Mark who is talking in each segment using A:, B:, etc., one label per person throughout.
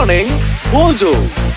A: Morning Mojo.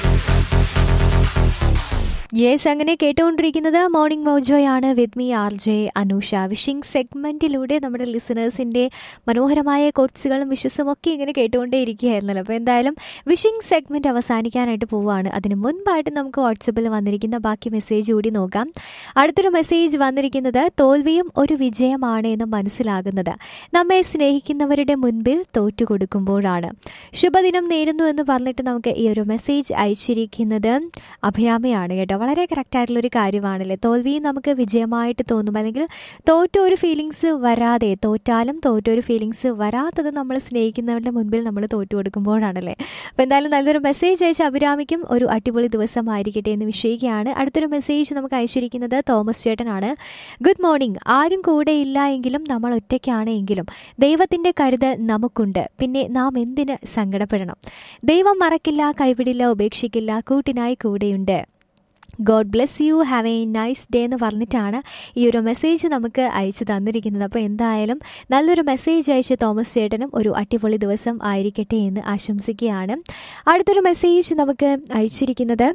B: Yes അങ്ങനെ കേട്ടുകൊണ്ടിരിക്കുന്നത് morning മോജോയാണ് with me R J Anusha wishing സെഗ്മെന്റിലൂടെ നമ്മുടെ ലിസണേഴ്സിന്റെ മനോഹരമായ കോട്സുകളും വിഷസും ഒക്കെ ഇങ്ങനെ കേട്ടുകൊണ്ടേ ഇരിക്കുകയായിരുന്നല്ലോ അപ്പോൾ എന്തായാലും വിഷിംഗ് സെഗ്മെന്റ് അവസാനിക്കാനായിട്ട് പോവുകയാണ് അതിന് മുൻപായിട്ട് നമുക്ക് വാട്സപ്പിൽ വന്നിരിക്കുന്ന ബാക്കി മെസ്സേജ് കൂടി നോക്കാം അടുത്തൊരു മെസ്സേജ് വന്നിരിക്കുന്നത് തോൽവിയും ഒരു വിജയമാണ് എന്ന് മനസ്സിലാകുന്നത് നമ്മെ സ്നേഹിക്കുന്നവരുടെ മുൻപിൽ തോറ്റു കൊടുക്കുമ്പോഴാണ് ശുഭദിനം നേരുന്നു എന്ന് പറഞ്ഞിട്ട് നമുക്ക് ഈ ഒരു മെസ്സേജ് അയച്ചിരിക്കുന്നത് അഭിരാമയാണ് കേട്ടോ വളരെ കറക്റ്റായിട്ടുള്ളൊരു കാര്യമാണല്ലേ തോൽവിയും നമുക്ക് വിജയമായിട്ട് തോന്നും അല്ലെങ്കിൽ തോറ്റ ഒരു ഫീലിങ്സ് വരാതെ തോറ്റാലും തോറ്റ ഒരു ഫീലിങ്സ് വരാത്തത് നമ്മൾ സ്നേഹിക്കുന്നവരുടെ മുൻപിൽ നമ്മൾ തോറ്റു കൊടുക്കുമ്പോഴാണല്ലേ അപ്പോൾ എന്തായാലും നല്ലൊരു മെസ്സേജ് അയച്ച അഭിരാമിക്കും ഒരു അടിപൊളി ദിവസമായിരിക്കട്ടെ എന്ന് വിഷയിക്കുകയാണ് അടുത്തൊരു മെസ്സേജ് നമുക്ക് അയച്ചിരിക്കുന്നത് തോമസ് ചേട്ടനാണ് ഗുഡ് മോർണിംഗ് ആരും കൂടെ ഇല്ല എങ്കിലും നമ്മൾ ഒറ്റയ്ക്കാണ് എങ്കിലും ദൈവത്തിൻ്റെ കരുതൽ നമുക്കുണ്ട് പിന്നെ നാം എന്തിന് സങ്കടപ്പെടണം ദൈവം മറക്കില്ല കൈവിടില്ല ഉപേക്ഷിക്കില്ല കൂട്ടിനായി കൂടെയുണ്ട് God bless you have a nice day എന്ന് പറഞ്ഞിട്ടാണ് ഈ ഒരു മെസ്സേജ് നമുക്ക് അയച്ചു തന്നിരിക്കുന്നത് അപ്പോൾ എന്തായാലും നല്ലൊരു മെസ്സേജ് അയച്ച തോമസ് ചേട്ടനും ഒരു അടിപൊളി ദിവസം ആയിരിക്കട്ടെ എന്ന് ആശംസിക്കുകയാണ് അടുത്തൊരു മെസ്സേജ് നമുക്ക് അയച്ചിരിക്കുന്നത്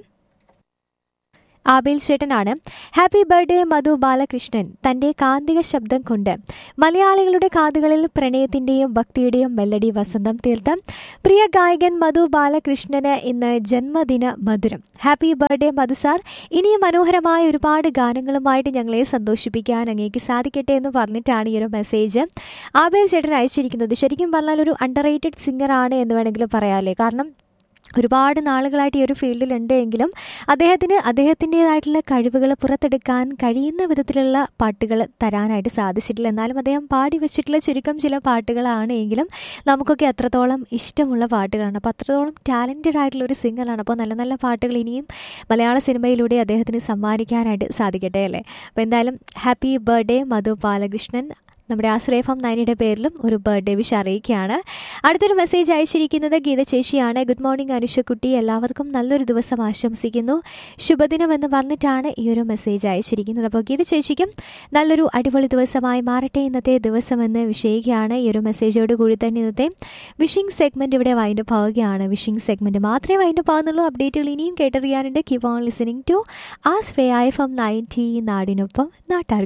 B: ആബേൽ ചേട്ടനാണ് ഹാപ്പി ബർത്ത്ഡേ മധു ബാലകൃഷ്ണൻ തൻ്റെ കാന്തിക ശബ്ദം കൊണ്ട് മലയാളികളുടെ കാതുകളിൽ പ്രണയത്തിൻ്റെയും ഭക്തിയുടെയും മെല്ലടി വസന്തം തീർത്ത പ്രിയ ഗായകൻ മധു ബാലകൃഷ്ണന് ഇന്ന് ജന്മദിന മധുരം ഹാപ്പി ബർത്ത്ഡേ മധു സാർ ഇനിയും മനോഹരമായ ഒരുപാട് ഗാനങ്ങളുമായിട്ട് ഞങ്ങളെ സന്തോഷിപ്പിക്കാൻ അങ്ങേക്ക് സാധിക്കട്ടെ എന്ന് പറഞ്ഞിട്ടാണ് ഈ ഒരു മെസ്സേജ് ആബേൽ ചേട്ടൻ അയച്ചിരിക്കുന്നത് ശരിക്കും പറഞ്ഞാൽ ഒരു അണ്ടർ റേറ്റഡ് സിംഗറാണ് എന്ന് വേണമെങ്കിൽ പറയാമല്ലേ കാരണം ഒരുപാട് നാളുകളായിട്ട് ഈ ഒരു ഫീൽഡിലുണ്ട് എങ്കിലും അദ്ദേഹത്തിന് അദ്ദേഹത്തിൻ്റെതായിട്ടുള്ള കഴിവുകൾ പുറത്തെടുക്കാൻ കഴിയുന്ന വിധത്തിലുള്ള പാട്ടുകൾ തരാനായിട്ട് സാധിച്ചിട്ടില്ല എന്നാലും അദ്ദേഹം പാടി വെച്ചിട്ടുള്ള ചുരുക്കം ചില പാട്ടുകളാണ് എങ്കിലും നമുക്കൊക്കെ അത്രത്തോളം ഇഷ്ടമുള്ള പാട്ടുകളാണ് അപ്പോൾ അത്രത്തോളം ടാലൻറ്റഡ് ആയിട്ടുള്ള ഒരു സിംഗറാണ് അപ്പോൾ നല്ല നല്ല പാട്ടുകൾ ഇനിയും മലയാള സിനിമയിലൂടെ അദ്ദേഹത്തിന് സമ്മാനിക്കാനായിട്ട് സാധിക്കട്ടെ അല്ലേ അപ്പോൾ എന്തായാലും ഹാപ്പി ബർത്ത്ഡേ മധു ബാലകൃഷ്ണൻ നമ്മുടെ ആശ്രയഫം നയനിയുടെ പേരിലും ഒരു ബർത്ത്ഡേ വിഷ് അറിയിക്കുകയാണ് അടുത്തൊരു മെസ്സേജ് അയച്ചിരിക്കുന്നത് ഗീത ചേച്ചിയാണ് ഗുഡ് മോർണിംഗ് അനുഷക്കുട്ടി എല്ലാവർക്കും നല്ലൊരു ദിവസം ആശംസിക്കുന്നു ശുഭദിനം എന്ന് പറഞ്ഞിട്ടാണ് ഈ ഒരു മെസ്സേജ് അയച്ചിരിക്കുന്നത് അപ്പോൾ ഗീത ചേച്ചിക്കും നല്ലൊരു അടിപൊളി ദിവസമായി മാറട്ടെ ഇന്നത്തെ ദിവസമെന്ന് വിഷയിക്കുകയാണ് ഈ ഒരു മെസ്സേജോട് കൂടി തന്നെ ഇന്നത്തെ വിഷിംഗ് സെഗ്മെൻറ്റ് ഇവിടെ വൈൻഡപ്പ് ആവുകയാണ് വിഷിംഗ് സെഗ്മെൻറ്റ് മാത്രമേ വൈൻഡപ്പ് ആവുന്നുള്ളൂ അപ്ഡേറ്റുകൾ ഇനിയും കേട്ടറിയാനുണ്ട് കീപ് ഓൺ ലിസണിങ് ടു ആസ് ഫ്രേ ഐ ഫ്രം നയൻറ്റി നാടിനൊപ്പം നാട്ടാർ